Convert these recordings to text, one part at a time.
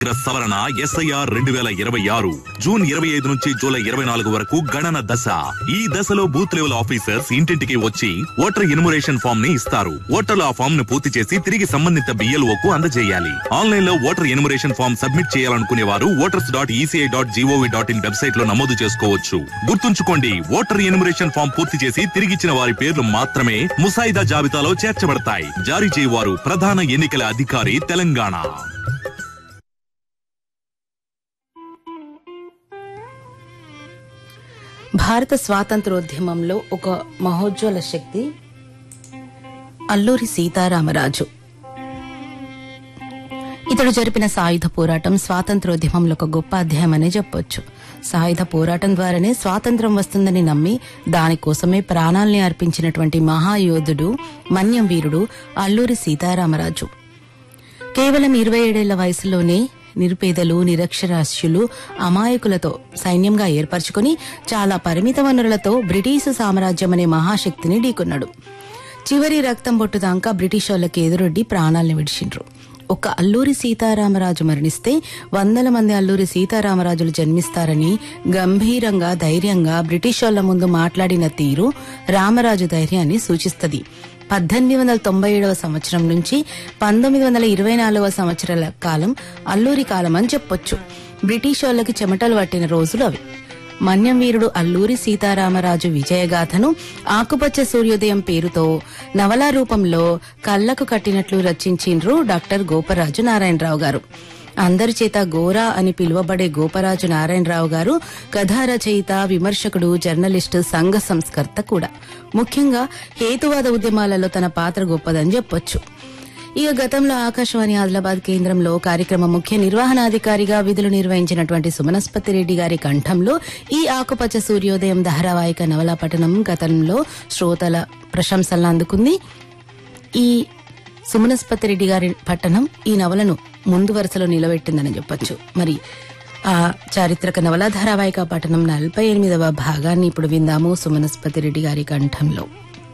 సమగ్ర సవరణ ఎస్ఐఆర్ రెండు వేల ఇరవై ఆరు జూన్ ఇరవై ఐదు నుంచి జూలై ఇరవై నాలుగు వరకు గణన దశ ఈ దశలో బూత్ లెవెల్ ఆఫీసర్స్ ఇంటింటికి వచ్చి ఓటర్ ఇన్మురేషన్ ఫామ్ ని ఇస్తారు ఓటర్లు ఆ ఫామ్ ను పూర్తి చేసి తిరిగి సంబంధిత బిఎల్ఓ కు అందజేయాలి ఆన్లైన్ లో ఓటర్ ఇన్మురేషన్ ఫామ్ సబ్మిట్ చేయాలనుకునే వారు voters dot ECI dot GOV dot in website లో నమోదు చేసుకోవచ్చు గుర్తుంచుకోండి ఓటర్ ఇన్మురేషన్ ఫామ్ పూర్తి చేసి తిరిగిచ్చిన వారి పేర్లు మాత్రమే ముసాయిదా జాబితాలో చేర్చబడతాయి జారీ చేయవారు ప్రధాన ఎన్నికల అధికారి తెలంగాణ భారత స్వాతంత్రోద్యమంలో ఒక మహోజ్వల శక్తి అల్లూరి సీతారామరాజు ఇతడు జరిపిన సాయుధ పోరాటం స్వాతంత్రోద్యమంలో ఒక గొప్ప అధ్యాయమనే చెప్పొచ్చు సాయుధ పోరాటం ద్వారానే స్వాతంత్రం వస్తుందని నమ్మి దానికోసమే ప్రాణాల్ని అర్పించినటువంటి మహాయోధుడు మన్యం వీరుడు అల్లూరి సీతారామరాజు కేవలం ఇరవై ఏడేళ్ల వయసులోనే నిరుపేదలు నిరక్షరాస్యులు అమాయకులతో సైన్యంగా ఏర్పరచుకుని చాలా పరిమిత వనరులతో బ్రిటీసు సామ్రాజ్యం అనే మహాశక్తిని ఢీకొన్నాడు చివరి రక్తం బొట్టు దాకా బ్రిటిష్ వాళ్ళకి ఎదురొడ్డి ప్రాణాల్ని విడిచిండ్రు ఒక అల్లూరి సీతారామరాజు మరణిస్తే వందల మంది అల్లూరి సీతారామరాజులు జన్మిస్తారని గంభీరంగా ధైర్యంగా బ్రిటిష్ వాళ్ళ ముందు మాట్లాడిన తీరు రామరాజు ధైర్యాన్ని సూచిస్తది పద్దెనిమిది వందల తొంభై ఏడవ సంవత్సరం నుంచి పంతొమ్మిది వందల ఇరవై నాలుగవ సంవత్సరాల కాలం అల్లూరి కాలం అని చెప్పొచ్చు బ్రిటిష్ వాళ్ళకి చెమటలు పట్టిన రోజులు అవి మన్యం వీరుడు అల్లూరి సీతారామరాజు విజయగాథను ఆకుపచ్చ సూర్యోదయం పేరుతో నవలా రూపంలో కళ్లకు కట్టినట్లు రచించిండ్రు డాక్టర్ గోపరాజు నారాయణరావు గారు అందరి చేత గోరా అని పిలువబడే గోపరాజు నారాయణరావు గారు కథా రచయిత విమర్శకుడు జర్నలిస్టు సంఘ సంస్కర్త కూడా ముఖ్యంగా హేతువాద ఉద్యమాలలో తన పాత్ర గొప్పదని చెప్పొచ్చు ఇక గతంలో ఆకాశవాణి ఆదిలాబాద్ కేంద్రంలో కార్యక్రమ ముఖ్య నిర్వహణాధికారిగా విధులు నిర్వహించినటువంటి సుమనస్పతి రెడ్డి గారి కంఠంలో ఈ ఆకుపచ్చ సూర్యోదయం ధారావాహిక నవలా పఠనం గతంలో శ్రోతల ప్రశంసలను అందుకుంది ఈ సుమనస్పతి రెడ్డి గారి పట్టణం ఈ నవలను ముందు వరుసలో నిలబెట్టిందని చెప్పొచ్చు మరి ఆ చారిత్రక నవలా ధారావాహిక పఠనం నలభై ఎనిమిదవ భాగాన్ని ఇప్పుడు విందాము సుమనస్పతి రెడ్డి గారి కంఠంలో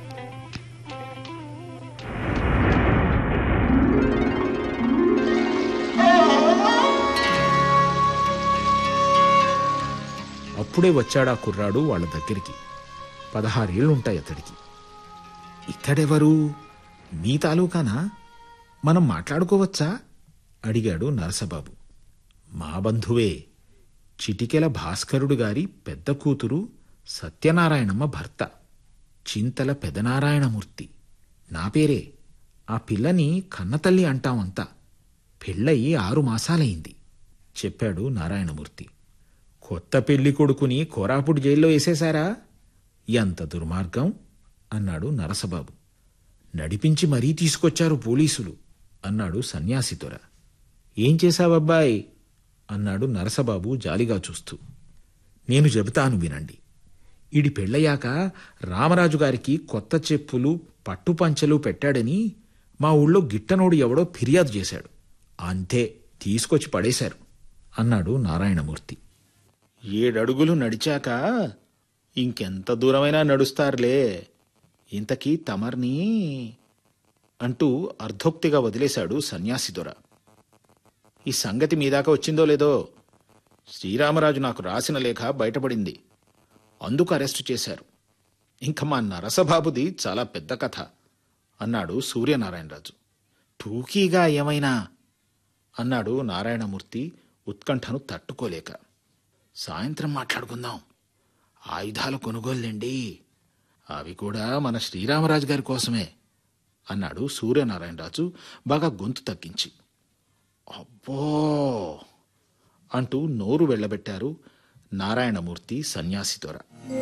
అప్పుడే వచ్చాడా కుర్రాడు వాళ్ళ దగ్గరికి పదహారేళ్లుంటాయి అతడికి ఇతడెవరు మీ తాలూకానా మనం మాట్లాడుకోవచ్చా అడిగాడు నరసబాబు మా బంధువే చిటికెల భాస్కరుడు గారి పెద్ద కూతురు సత్యనారాయణమ్మ భర్త చింతల పెదనారాయణమూర్తి నా పేరే ఆ పిల్లని కన్నతల్లి అంటామంతా పెళ్ళయి ఆరు మాసాలైంది చెప్పాడు నారాయణమూర్తి కొత్త పెళ్లి కొడుకుని కోరాపుడు జైల్లో వేసేశారా ఎంత దుర్మార్గం అన్నాడు నరసబాబు నడిపించి మరీ తీసుకొచ్చారు పోలీసులు అన్నాడు సన్యాసితొర ఏం చేశావబ్బాయ్ అన్నాడు నరసబాబు జాలిగా చూస్తూ నేను చెబుతాను వినండి ఈడి పెళ్ళయ్యాక రామరాజు గారికి కొత్త చెప్పులు పట్టుపంచలు పెట్టాడని మా ఊళ్ళో గిట్టనోడు ఎవడో ఫిర్యాదు చేశాడు అంతే తీసుకొచ్చి పడేశారు అన్నాడు నారాయణమూర్తి ఏడడుగులు నడిచాక ఇంకెంత దూరమైనా నడుస్తారులే ఇంతకీ తమర్ని అంటూ అర్ధోక్తిగా వదిలేశాడు సన్యాసి దొర ఈ సంగతి మీదాకా వచ్చిందో లేదో శ్రీరామరాజు నాకు రాసిన లేఖ బయటపడింది అందుకు అరెస్టు చేశారు ఇంక మా నరసబాబుది చాలా పెద్ద కథ అన్నాడు సూర్యనారాయణరాజు టూకీగా ఏమైనా అన్నాడు నారాయణమూర్తి ఉత్కంఠను తట్టుకోలేక సాయంత్రం మాట్లాడుకుందాం ఆయుధాలు కొనుగోలులేండి అవి కూడా మన శ్రీరామరాజు గారి కోసమే అన్నాడు సూర్యనారాయణరాజు బాగా గొంతు తగ్గించి అబ్బో అంటూ నోరు వెళ్ళబెట్టారు నారాయణమూర్తి సన్యాసి దొర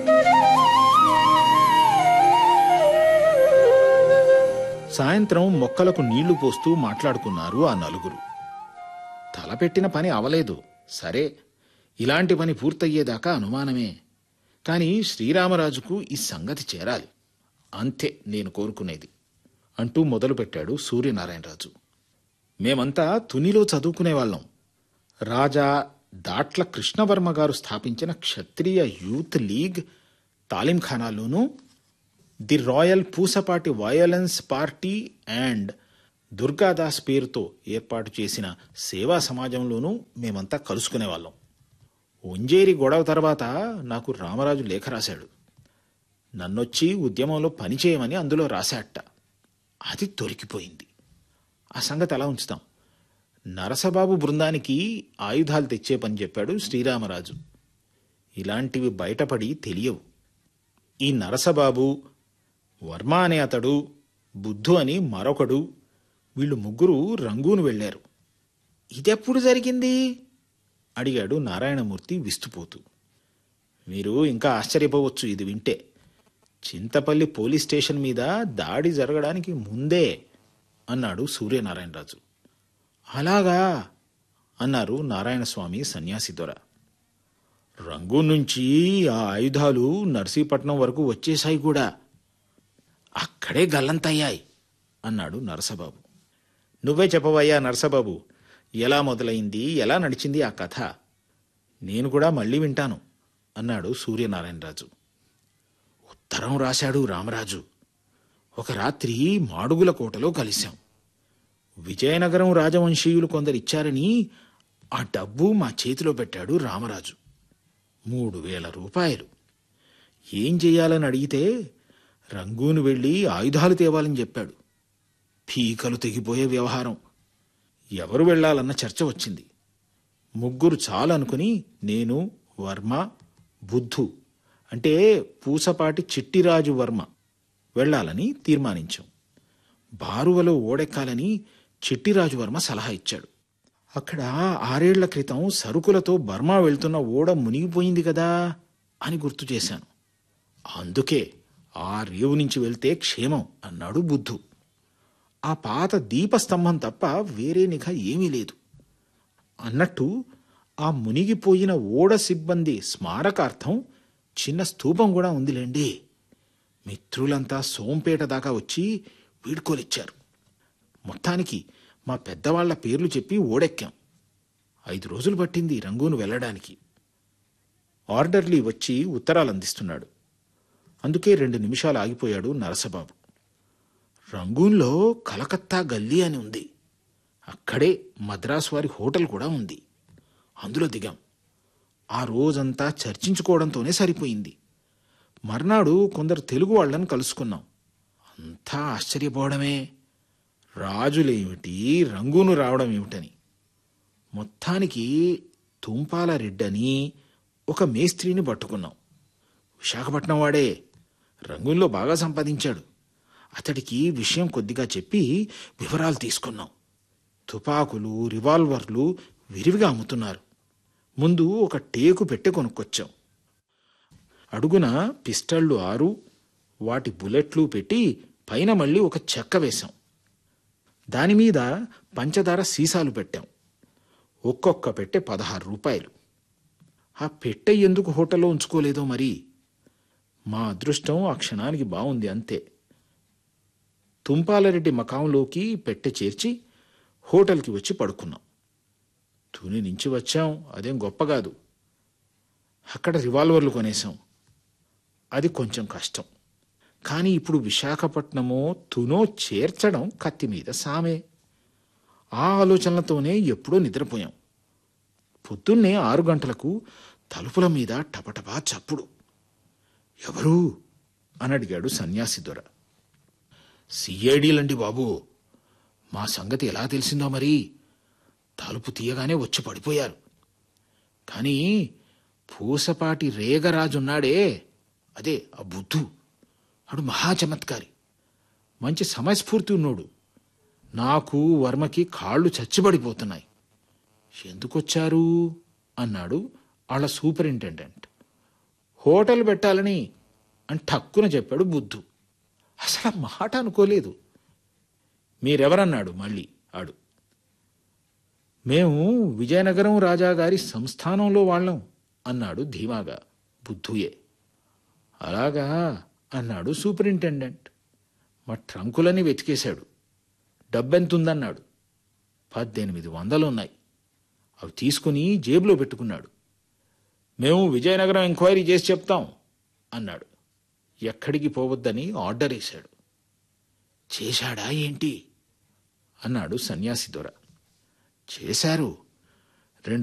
సాయంత్రం మొక్కలకు నీళ్లు పోస్తూ మాట్లాడుకున్నారు ఆ నలుగురు తలపెట్టిన పని అవలేదు సరే ఇలాంటి పని పూర్తయ్యేదాకా అనుమానమే కాని శ్రీరామరాజుకు ఈ సంగతి చేరాలి అంతే నేను కోరుకునేది అంటూ మొదలుపెట్టాడు సూర్యనారాయణరాజు మేమంతా తునిలో చదువుకునేవాళ్ళం రాజా దాట్ల కృష్ణవర్మ గారు స్థాపించిన క్షత్రియ యూత్ లీగ్ తాలింఖానాలోనూ the royal Pusapati violence party and Durgadas పేరుతో ఏర్పాటు చేసిన సేవా సమాజంలోనూ మేమంతా కలుసుకునేవాళ్ళం ఉంజేరి గొడవ తర్వాత నాకు రామరాజు లేఖ రాశాడు నన్నొచ్చి ఉద్యమంలో పనిచేయమని అందులో రాశాట అది దొరికిపోయింది ఆ సంగతి అలా ఉంచుతాం నరసబాబు బృందానికి ఆయుధాలు తెచ్చే పని చెప్పాడు శ్రీరామరాజు ఇలాంటివి బయటపడి తెలియవు ఈ నరసబాబు వర్మ అనే అతడు బుద్ధు అని మరొకడు వీళ్ళు ముగ్గురు రంగూను వెళ్ళారు ఇదెప్పుడు జరిగింది అడిగాడు నారాయణమూర్తి విస్తుపోతూ మీరు ఇంకా ఆశ్చర్యపోవచ్చు ఇది వింటే చింతపల్లి పోలీస్ స్టేషన్ మీద దాడి జరగడానికి ముందే అన్నాడు సూర్యనారాయణరాజు అలాగా అన్నారు నారాయణస్వామి సన్యాసి దొర రంగు నుంచి ఆ ఆయుధాలు నర్సీపట్నం వరకు వచ్చేశాయి కూడా అక్కడే గల్లంతయ్యాయి అన్నాడు నరసబాబు నువ్వే చెప్పవయ్యా నరసబాబు ఎలా మొదలైంది ఎలా నడిచింది ఆ కథ నేను కూడా మళ్ళీ వింటాను అన్నాడు సూర్యనారాయణరాజు ఉత్తరం రాశాడు రామరాజు ఒక రాత్రి మాడుగుల కోటలో కలిశాం విజయనగరం రాజవంశీయులు కొందరిచ్చారని ఆ డబ్బు మా చేతిలో పెట్టాడు రామరాజు మూడు వేల రూపాయలు ఏం చెయ్యాలని అడిగితే రంగూను వెళ్ళి ఆయుధాలు తేవాలని చెప్పాడు పీకలు తెగిపోయే వ్యవహారం ఎవరు వెళ్ళాలన్న చర్చ వచ్చింది ముగ్గురు చాలనుకుని నేను వర్మ బుద్ధు అంటే పూసపాటి చిట్టిరాజు వర్మ వెళ్ళాలని తీర్మానించాం బారువలో ఓడెక్కాలని చిట్టిరాజు వర్మ సలహా ఇచ్చాడు అక్కడ ఆరేళ్ల క్రితం సరుకులతో బర్మా వెళ్తున్న ఓడ మునిగిపోయింది కదా అని గుర్తు చేశాను అందుకే ఆ రేవు నుంచి వెళ్తే క్షేమం అన్నాడు బుద్ధు ఆ పాత దీపస్తంభం తప్ప వేరే నిఘ ఏమీ లేదు అన్నట్టు ఆ మునిగిపోయిన ఓడ సిబ్బంది స్మారకార్థం చిన్న స్తూపం కూడా ఉందిలేండి మిత్రులంతా సోంపేట దాకా వచ్చి వీడ్కోలిచ్చారు మొత్తానికి మా పెద్దవాళ్ల పేర్లు చెప్పి ఓడెక్కాం ఐదు రోజులు పట్టింది రంగూను వెళ్ళడానికి ఆర్డర్లీ వచ్చి ఉత్తరాలు అందిస్తున్నాడు అందుకే రెండు నిమిషాలు ఆగిపోయాడు నరసబాబు రంగూన్లో కలకత్తా గల్లీ అని ఉంది అక్కడే మద్రాసు వారి హోటల్ కూడా ఉంది అందులో దిగాం ఆ రోజంతా చర్చించుకోవడంతోనే సరిపోయింది మర్నాడు కొందరు తెలుగు వాళ్ళని కలుసుకున్నాం అంతా ఆశ్చర్యపోవడమే రాజులేమిటి రంగును రావడం ఏమిటని మొత్తానికి తుంపాల రెడ్డని ఒక మేస్త్రిని పట్టుకున్నాం విశాఖపట్నం వాడే రంగుల్లో బాగా సంపాదించాడు అతడికి విషయం కొద్దిగా చెప్పి వివరాలు తీసుకున్నాం తుపాకులు రివాల్వర్లు విరివిగా అమ్ముతున్నారు ముందు ఒక టేకు పెట్టె కొనుక్కొచ్చాం అడుగున పిస్టళ్ళు ఆరు వాటి బుల్లెట్లు పెట్టి పైన మళ్ళీ ఒక చెక్క వేశాం దానిమీద పంచదార సీసాలు పెట్టాం ఒక్కొక్క పెట్టె పదహారు రూపాయలు ఆ పెట్టె ఎందుకు హోటల్లో ఉంచుకోలేదో మరి మా అదృష్టం ఆ క్షణానికి బాగుంది అంతే తుంపాలరెడ్డి మకాంలోకి పెట్టె చేర్చి హోటల్కి వచ్చి పడుకున్నాం తుని నుంచి వచ్చాం అదేం గొప్ప కాదు అక్కడ రివాల్వర్లు కొనేశాం అది కొంచెం కష్టం కానీ ఇప్పుడు విశాఖపట్నమో తునో చేర్చడం కత్తి మీద సామే ఆ ఆలోచనలతోనే ఎప్పుడో నిద్రపోయాం పొద్దున్నే ఆరు గంటలకు తలుపుల మీద టపటపా చప్పుడు ఎవరు అని అడిగాడు సన్యాసి దొర సిఐడీలండి బాబు మా సంగతి ఎలా తెలిసిందో మరి తలుపు తీయగానే వచ్చి పడిపోయారు కానీ పూసపాటి రేగరాజున్నాడే అదే ఆ బుద్ధు అడు మహా చమత్కారి మంచి సమయస్ఫూర్తి ఉన్నోడు నాకు వర్మకి కాళ్ళు చచ్చిబడిపోతున్నాయి ఎందుకొచ్చారు అన్నాడు వాళ్ళ సూపరింటెండెంట్ హోటల్ పెట్టాలని అని టక్కున చెప్పాడు బుద్ధు అసలు ఆ మాట అనుకోలేదు మీరెవరన్నాడు మళ్ళీ ఆడు మేము విజయనగరం రాజా గారి సంస్థానంలో వాళ్ళం అన్నాడు ధీమాగా బుద్ధుయే అలాగా అన్నాడు సూపరింటెండెంట్ మా ట్రంకులని వెతికేశాడు డబ్బెంతుందన్నాడు పద్దెనిమిది వందలున్నాయి అవి తీసుకుని జేబులో పెట్టుకున్నాడు మేము విజయనగరం ఎంక్వైరీ చేసి చెప్తాం అన్నాడు ఎక్కడికి పోవద్దని ఆర్డర్ వేశాడు చేశాడా ఏంటి అన్నాడు సన్యాసి దొర చేశారు